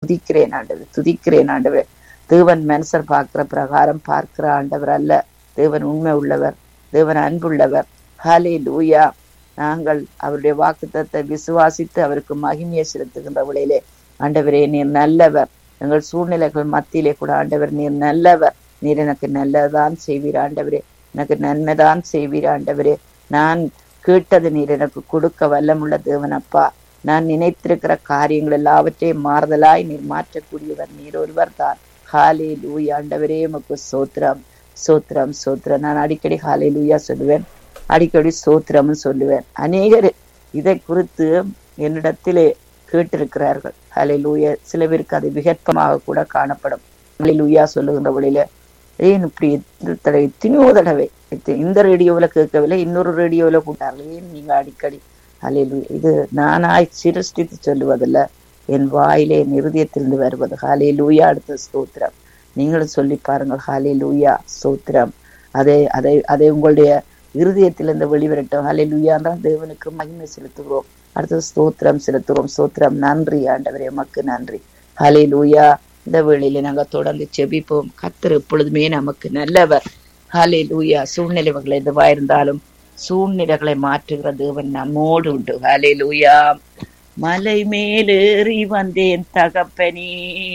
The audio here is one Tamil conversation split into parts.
துதிக்கிறேன் ஆண்டவர் துதிக்கிறேன் ஆண்டவர் தேவன் மனுஷர் பார்க்கிற பிரகாரம் பார்க்கிற ஆண்டவர் அல்ல தேவன் உண்மை உள்ளவர் தேவன் அன்புள்ளவர் ஹாலே லூயா நாங்கள் அவருடைய வாக்குத்தத்தை விசுவாசித்து அவருக்கு மகிமையை செலுத்துகின்ற விளையிலே ஆண்டவரே நீர் நல்லவர் எங்கள் சூழ்நிலைகள் மத்தியிலே கூட ஆண்டவர் நீர் நல்லவர் நீர் எனக்கு நல்லதான் செய்வீர் ஆண்டவரே எனக்கு நன்மைதான் செய்வீர் ஆண்டவரே நான் கேட்டது நீர் எனக்கு கொடுக்க வல்லமுள்ள தேவன் அப்பா நான் நினைத்திருக்கிற காரியங்கள் எல்லாவற்றையும் மாறுதலாய் நீர் மாற்றக்கூடியவர் நீர் ஒருவர் தான் ஹாலே லூயா ஆண்டவரே உமக்கு சோத்திரம் சோத்திரம் சோத்திரம் நான் அடிக்கடி ஹாலே லூயா சொல்லுவேன் அடிக்கடி சோத்திரம்னு சொல்லுவேன் அநேகர் இதை குறித்து என்னிடத்திலே கேட்டிருக்கிறார்கள் ஹலே லூயா சில பேருக்கு அது விகற்பமாக கூட காணப்படும் ஹலே லூயா சொல்லுகின்ற வழியில ஏன் இப்படி தடவை எத்தனையோ தடவை இந்த ரேடியோவில் கேட்கவில்லை இன்னொரு ரேடியோவில் கூட்டார்கள் ஏன் நீங்க அடிக்கடி ஹலே இது நானாய் சிருஷ்டித்து சொல்லுவதில்ல என் வாயிலே என் இருதயத்திலிருந்து வருவது ஹாலே லூயா அடுத்த ஸ்தோத்திரம் நீங்களும் சொல்லி பாருங்கள் ஹாலே லூயா ஸ்தோத்திரம் அதை அதை அதை உங்களுடைய இருதயத்திலிருந்து வெளிவரட்டும் ஹலே லூயான்றால் தேவனுக்கு மகிமை செலுத்துகிறோம் அடுத்தது ஸ்தோத்திரம் செலுத்துகிறோம் ஸ்தோத்திரம் நன்றி ஆண்டவரே எமக்கு நன்றி ஹலே லூயா இந்த வேளையில நாங்க தொடர்ந்து செபிப்போம் கத்தர் எப்பொழுதுமே நமக்கு நல்லவர் ஹலே லூயா சூழ்நிலைகள் எதுவா இருந்தாலும் சூழ்நிலைகளை மாற்றுகிற தேவன் நம்மோடு உண்டு ஹலே லூயா மலை மேலேறி வந்தேன் தகப்பனே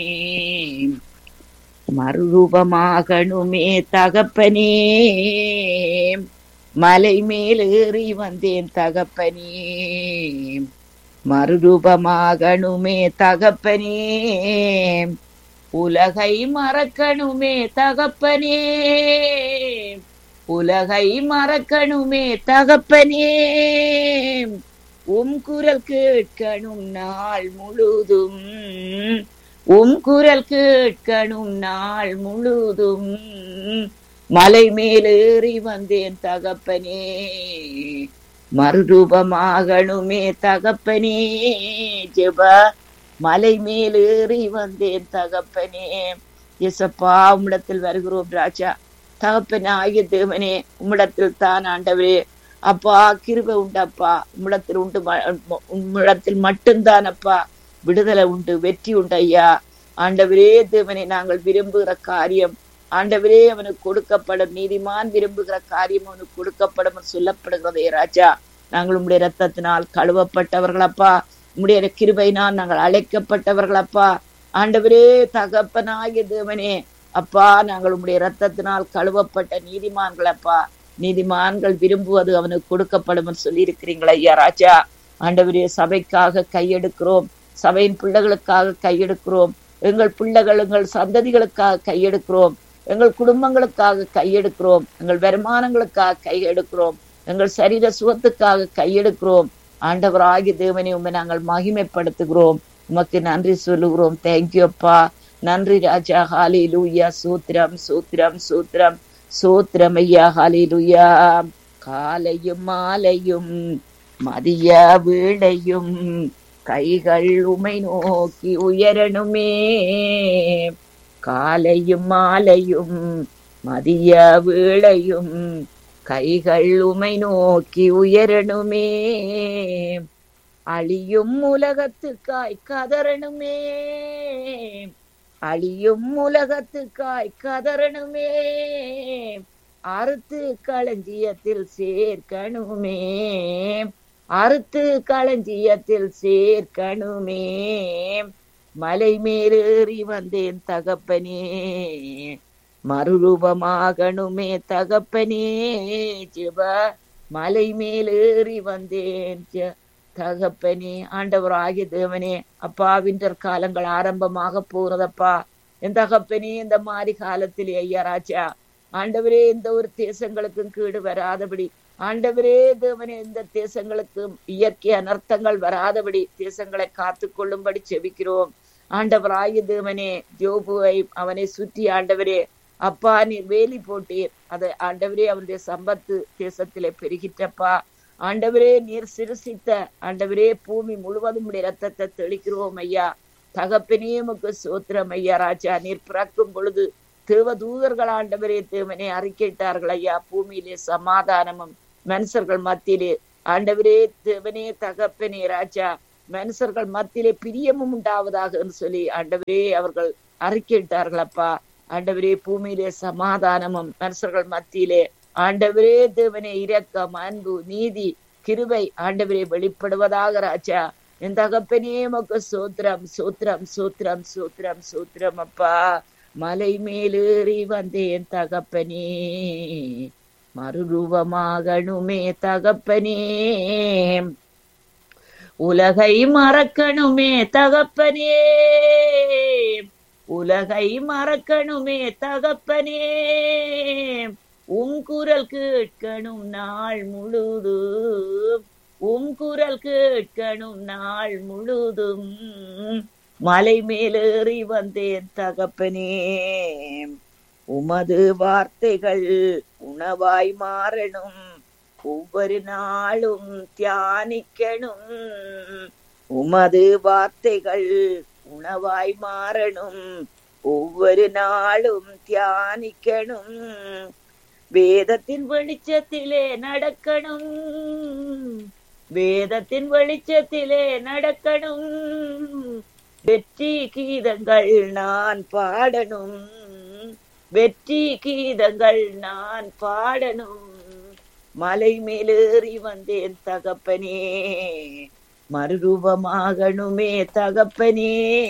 மறுரூபமாகணுமே தகப்பனே மலை மேலேறி வந்தேன் தகப்பனே மறுரூபமாகணுமே தகப்பனே உலகை மறக்கணுமே தகப்பனே உலகை மறக்கணுமே தகப்பனே உம் குரல் கேட்கணும் நாள் முழுதும் உம் குரல் கேட்கணும் நாள் முழுதும் மலை மேலேறி வந்தேன் தகப்பனே மறுரூபமாகணுமே தகப்பனே ஜெப மலை மேலேறி வந்தேன் தகப்பனே எசப்பா உம்மிடத்தில் வருகிறோம் ராஜா தகப்பனே ஆகிய தேவனே உம்மிடத்தில் தான் ஆண்டவரே அப்பா கிருபை உண்டப்பா உம்மிடத்தில் உண்டு உம்மிடத்தில் மட்டும்தான் அப்பா விடுதலை உண்டு வெற்றி உண்டு ஐயா ஆண்டவரே தேவனை நாங்கள் விரும்புகிற காரியம் ஆண்டவரே அவனுக்கு கொடுக்கப்படும் நீதிமான் விரும்புகிற காரியம் அவனுக்கு கொடுக்கப்படும் சொல்லப்படுகிறதே ராஜா நாங்கள் உம்முடைய ரத்தத்தினால் கழுவப்பட்டவர்களப்பா உம்முடைய கிருபையினால் நாங்கள் அழைக்கப்பட்டவர்களப்பா ஆண்டவரே தகப்பனாகிய தேவனே அப்பா நாங்கள் உம்முடைய ரத்தத்தினால் கழுவப்பட்ட நீதிமான்களப்பா நீதிமான்கள் விரும்புவது அவனுக்கு கொடுக்கப்படும் சொல்லி இருக்கிறீங்களா ஐயா ராஜா ஆண்டவரே சபைக்காக கையெடுக்கிறோம் சபையின் பிள்ளைகளுக்காக கையெடுக்கிறோம் எங்கள் பிள்ளைகள் எங்கள் சந்ததிகளுக்காக கையெடுக்கிறோம் எங்கள் குடும்பங்களுக்காக கையெடுக்கிறோம் எங்கள் வருமானங்களுக்காக கையெடுக்கிறோம் எங்கள் சரீர சுகத்துக்காக கையெடுக்கிறோம் ஆண்டவராகிய தேவனை உண்மை நாங்கள் மகிமைப்படுத்துகிறோம் உமக்கு நன்றி சொல்லுகிறோம் தேங்க்யூ அப்பா நன்றி ராஜா ஹாலி லூயா சூத்திரம் சூத்திரம் சூத்திரம் சூத்திரம் ஐயா ஹாலி லூயா காலையும் மாலையும் மதிய வீழையும் கைகள் உமை நோக்கி உயரணுமே காலையும் மாலையும் மதிய வேளையும் கைகள் உமை நோக்கி உயரணுமே அழியும் உலகத்துக்காய் கதறணுமே அழியும் உலகத்துக்காய் கதறணுமே அறுத்து களஞ்சியத்தில் சேர்க்கணுமே அறுத்து களஞ்சியத்தில் சேர்க்கணுமே மலை மேலேறி வந்தேன் தகப்பனே மறுரூபமாகணுமே தகப்பனே ஜிப மலை மேலேறி வந்தேன் தகப்பனே ஆண்டவர் ஆகிய தேவனே அப்பா விண்டர் காலங்கள் ஆரம்பமாக போறதப்பா என் தகப்பனே இந்த மாதிரி காலத்திலே ஐயா ராஜா ஆண்டவரே எந்த ஒரு தேசங்களுக்கும் கீடு வராதபடி ஆண்டவரே தேவனே இந்த தேசங்களுக்கும் இயற்கை அனர்த்தங்கள் வராதபடி தேசங்களை காத்து கொள்ளும்படி செபிக்கிறோம் ஆண்டவராய தேவனே ஜோபுவை அவனை சுற்றி ஆண்டவரே அப்பா நீர் வேலி போட்டீர் அதை ஆண்டவரே அவனுடைய சம்பத்து தேசத்திலே பெருகிட்டப்பா ஆண்டவரே நீர் சிறுசித்த ஆண்டவரே பூமி முழுவதும் உடைய ரத்தத்தை தெளிக்கிறோம் ஐயா தகப்பனே உமக்கு சோத்திரம் ஐயா ராஜா நீர் பிறக்கும் பொழுது தேவ தூதர்கள் ஆண்டவரே தேவனே அறிக்கையிட்டார்கள் ஐயா பூமியிலே சமாதானமும் மனுஷர்கள் மத்தியிலே ஆண்டவரே தேவனே தகப்பனே ராஜா மனுஷர்கள் மத்தியிலே பிரியமும் உண்டாவதாக என்று சொல்லி ஆண்டவரே அவர்கள் அறிக்கையிட்டார்கள் அப்பா ஆண்டவரே பூமியிலே சமாதானமும் மனுஷர்கள் மத்தியிலே ஆண்டவரே தேவனே இரக்கம் அன்பு நீதி கிருபை ஆண்டவரே வெளிப்படுவதாக ராஜா என் தகப்பனே மக்கு சோத்திரம் சோத்திரம் சோத்திரம் சோத்திரம் சோத்திரம் அப்பா மலை மேலேறி வந்தேன் தகப்பனே மறுரூபமாகணுமே தகப்பனே உலகை மறக்கணுமே தகப்பனே உலகை மறக்கணுமே தகப்பனே உம் குரல் கேட்கணும் நாள் முழுதும் உம் குரல் கேட்கணும் நாள் முழுதும் மலை மேலேறி வந்தேன் தகப்பனே உமது வார்த்தைகள் உணவாய் மாறணும் ஒவ்வொரு நாளும் தியானிக்கணும் உமது வார்த்தைகள் உணவாய் மாறணும் ஒவ்வொரு நாளும் தியானிக்கணும் வேதத்தின் வெளிச்சத்திலே நடக்கணும் வேதத்தின் வெளிச்சத்திலே நடக்கணும் வெற்றி கீதங்கள் நான் பாடணும் வெற்றி கீதங்கள் நான் பாடணும் மலை மேலேறி வந்தேன் தகப்பனே மறுரூபமாகணுமே தகப்பனே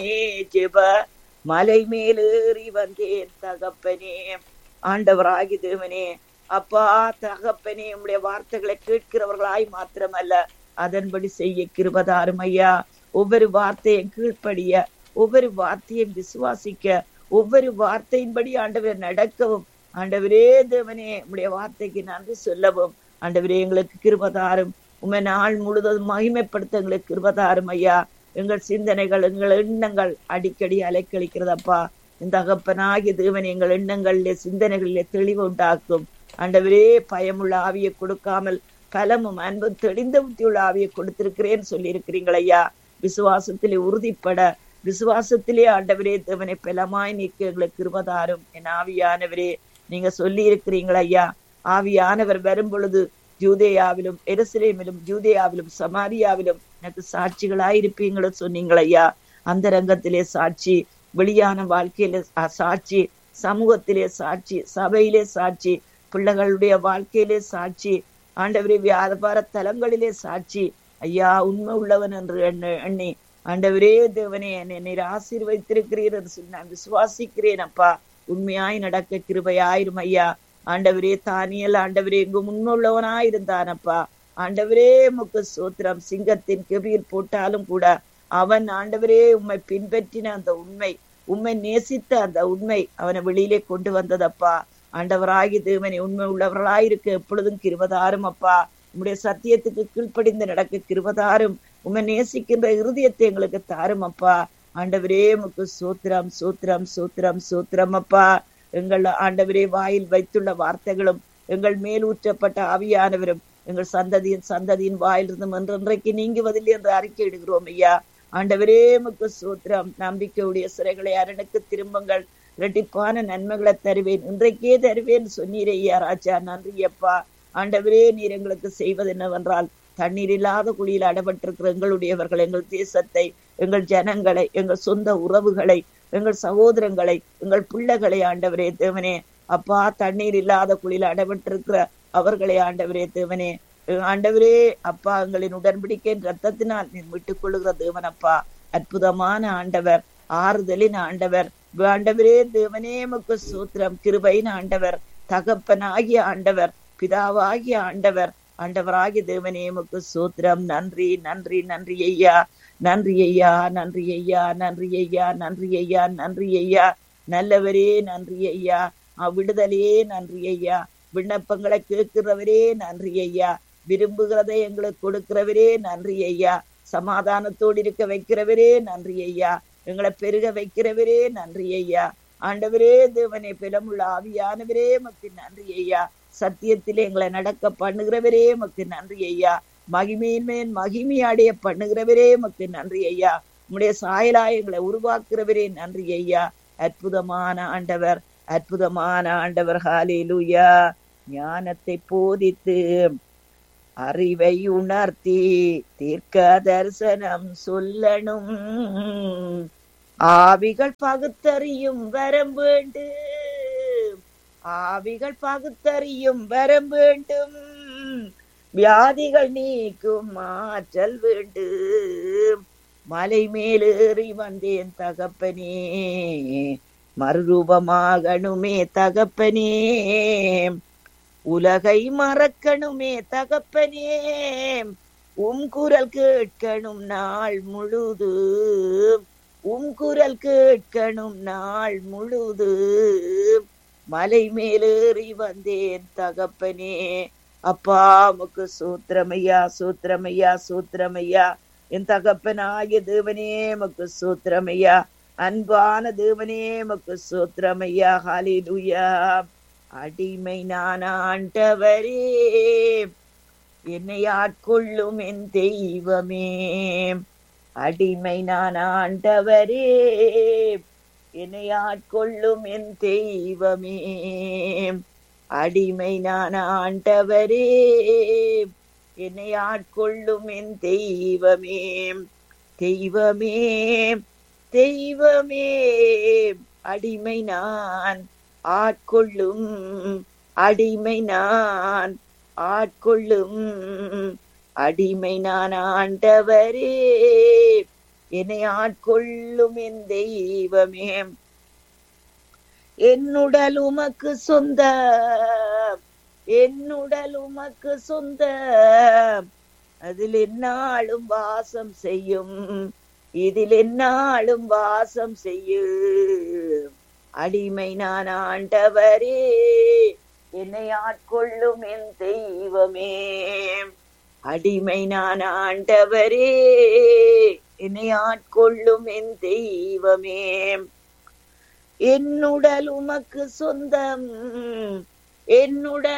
ஜெப மலை மேலேறி வந்தேன் தகப்பனே ஆண்டவராகி தேவனே அப்பா தகப்பனே உம்முடைய வார்த்தைகளை கேட்கிறவர்களாய் மாத்திரமல்ல அதன்படி செய்ய கிருபதாரும் ஐயா ஒவ்வொரு வார்த்தையும் கீழ்ப்படிய ஒவ்வொரு வார்த்தையும் விசுவாசிக்க ஒவ்வொரு வார்த்தையின்படி ஆண்டவர் நடக்கவும் ஆண்டவரே தேவனே உம்முடைய வார்த்தைக்கு நன்றி சொல்லவும் ஆண்டவரே எங்களுக்கு கிருபதாரும் உமை நாள் முழுவதும் மகிமைப்படுத்த எங்களுக்கு கிருபதாரும் ஐயா எங்கள் சிந்தனைகள் எங்கள் எண்ணங்கள் அடிக்கடி அலைக்கழிக்கிறதப்பா இந்த அகப்பனாகிய தேவன் எங்கள் எண்ணங்களிலே சிந்தனைகளிலே தெளிவு உண்டாக்கும் ஆண்டவரே பயமுள்ள ஆவியை கொடுக்காமல் பலமும் அன்பும் தெளிந்த புத்தியுள்ள ஆவியை கொடுத்திருக்கிறேன்னு சொல்லி இருக்கிறீங்கள் ஐயா விசுவாசத்திலே உறுதிப்பட விசுவாசத்திலே ஆண்டவரே தேவனை பலமாய் நீக்க எங்களுக்கு கிருபதாரும் என் ஆவியானவரே நீங்க சொல்லி இருக்கிறீங்கள் ஐயா ஆவியானவர் வரும் பொழுது ஜூதேயாவிலும் எருசலேமிலும் ஜூதேயாவிலும் சமாரியாவிலும் எனக்கு சாட்சிகளாய் இருப்பீங்களோ சொன்னீங்கள் ஐயா அந்த ரங்கத்திலே சாட்சி வெளியான வாழ்க்கையில சாட்சி சமூகத்திலே சாட்சி சபையிலே சாட்சி பிள்ளைகளுடைய வாழ்க்கையிலே சாட்சி ஆண்டவரே வியாபார தலங்களிலே சாட்சி ஐயா உண்மை உள்ளவன் என்று எண்ணி ஆண்டவரே தேவனே என்னை நீர் ஆசீர்வைத்திருக்கிறீர் என்று சொல்லி நான் விசுவாசிக்கிறேன் அப்பா உண்மையாய் நடக்க கிருபையாயிரும் ஐயா ஆண்டவரே தானியல் ஆண்டவரே எங்கு முன்னுள்ளவனாயிருந்தானப்பா ஆண்டவரே முக்கு சூத்திரம் சிங்கத்தின் கெபியில் போட்டாலும் கூட அவன் ஆண்டவரே உண்மை பின்பற்றின அந்த உண்மை உண்மை நேசித்த அந்த உண்மை அவனை வெளியிலே கொண்டு வந்ததப்பா ஆண்டவராகி தேவனை உண்மை உள்ளவர்களாயிருக்க எப்பொழுதும் கிருபதாரும் அப்பா உம்முடைய சத்தியத்துக்கு கீழ்ப்படிந்து நடக்க கிருபதாரும் உண்மை நேசிக்கின்ற இருதயத்தை எங்களுக்கு தாரும் அப்பா ஆண்டவரே முக்கு சூத்திரம் சூத்திரம் சூத்திரம் சூத்திரம் அப்பா எங்கள் ஆண்டவரே வாயில் வைத்துள்ள வார்த்தைகளும் எங்கள் மேல் ஊற்றப்பட்ட ஆவியானவரும் எங்கள் சந்ததியின் சந்ததியின் வாயிலிருந்து என்றென்றைக்கு நீங்குவதில்லை என்று அறிக்கை இடுகிறோம் ஐயா ஆண்டவரே முக்கு சூத்திரம் நம்பிக்கையுடைய சிறைகளை அரணுக்கு திரும்பங்கள் இரட்டிப்பான நன்மைகளை தருவேன் இன்றைக்கே தருவேன் சொன்னீரே ஐயா ராஜா நன்றி அப்பா ஆண்டவரே நீர் எங்களுக்கு செய்வது என்னவென்றால் தண்ணீர் இல்லாத குழியில் அடப்பட்டிருக்கிற எங்களுடையவர்கள் எங்கள் தேசத்தை எங்கள் ஜனங்களை எங்கள் சொந்த உறவுகளை எங்கள் சகோதரங்களை எங்கள் பிள்ளைகளை ஆண்டவரே தேவனே அப்பா தண்ணீர் இல்லாத குழியில் அடப்பட்டிருக்கிற அவர்களை ஆண்டவரே தேவனே ஆண்டவரே அப்பா எங்களின் உடன்படிக்கையின் ரத்தத்தினால் நீர் மீட்டுக் கொள்ளுகிற தேவன் அப்பா அற்புதமான ஆண்டவர் ஆறுதலின் ஆண்டவர் ஆண்டவரே தேவனே முக்கு சூத்திரம் கிருபையின் ஆண்டவர் தகப்பனாகிய ஆண்டவர் பிதாவாகிய ஆண்டவர் ஆண்டவராகிய தேவனே முக்கு சூத்திரம் நன்றி நன்றி நன்றி ஐயா நன்றி ஐயா நன்றி ஐயா நன்றி ஐயா நன்றி ஐயா நன்றி ஐயா நல்லவரே நன்றி ஐயா விடுதலையே நன்றி ஐயா விண்ணப்பங்களை கேட்கிறவரே நன்றி ஐயா விரும்புகிறதை எங்களுக்கு கொடுக்கிறவரே நன்றி ஐயா சமாதானத்தோடு இருக்க வைக்கிறவரே நன்றி ஐயா எங்களை பெருக வைக்கிறவரே நன்றி ஐயா ஆண்டவரே தேவனே பிலமுள்ள ஆவியானவரே மக்கு நன்றி ஐயா சத்தியத்திலே எங்களை நடக்க பண்ணுகிறவரே மக்கு நன்றி ஐயா மகிமையின் மேல் மகிமை அடைய பண்ணுகிறவரே மக்கு நன்றி ஐயா உம்முடைய சாயலாய் எங்களை உருவாக்குறவரே நன்றி ஐயா அற்புதமான ஆண்டவர் அற்புதமான ஆண்டவர் ஹாலேலுயா ஞானத்தை போதித்து அறிவை உணர்த்தி தீர்க்க தரிசனம் சொல்லணும் ஆவிகள் பகுத்தறியும் வரம் வேண்டும் ஆவிகள் பகுத்தறியும் வரம் வேண்டும் வியாதிகள் நீக்கும் ஆற்றல் வேண்டும் மலை மேலேறி வந்தேன் தகப்பனே மறுரூபமாகணுமே தகப்பனே உலகை மறக்கணுமே தகப்பனே உம் குரல் கேட்கணும் நாள் முழுது உம் குரல் கேட்கணும் நாள் முழுது மலை மேலேறி வந்தேன் தகப்பனே அப்பா உமக்கு சூத்திரமையா சூத்திரமையா சூத்திரமையா என் தகப்பனாகிய தேவனே மக்கு சூத்திரமையா அன்பான தேவனே மக்கு சூத்திரமையா ஹாலிலுயா அடிமை நான் ஆண்டவரே என்னை ஆட்கொள்ளும் என் தெய்வமே அடிமை நான் ஆண்டவரே என்னை ஆட்கொள்ளும் என் தெய்வமே அடிமை நான் ஆண்டவரே என்னை ஆட்கொள்ளும் என் தெய்வமே தெய்வமே தெய்வமே அடிமை நான் ஆட்கொள்ளும் அடிமை நான் ஆட்கொள்ளும் அடிமை நான் ஆண்டவரே என்னை ஆட்கொள்ளும் என் தெய்வமே என்னுடல் உமக்கு சொந்த என்னுடல் உமக்கு சொந்த அதில் என்னாலும் வாசம் செய்யும் இதில் என்னாலும் வாசம் செய்யும் அடிமை நான் ஆண்டவரே என்னை ஆட்கொள்ளும் என் தெய்வமே அடிமை நான் ஆண்டவரே என்னை ஆட்கொள்ளும் என் தெய்வமே என்னுடல் உமக்கு சொந்தம் என்னுடல்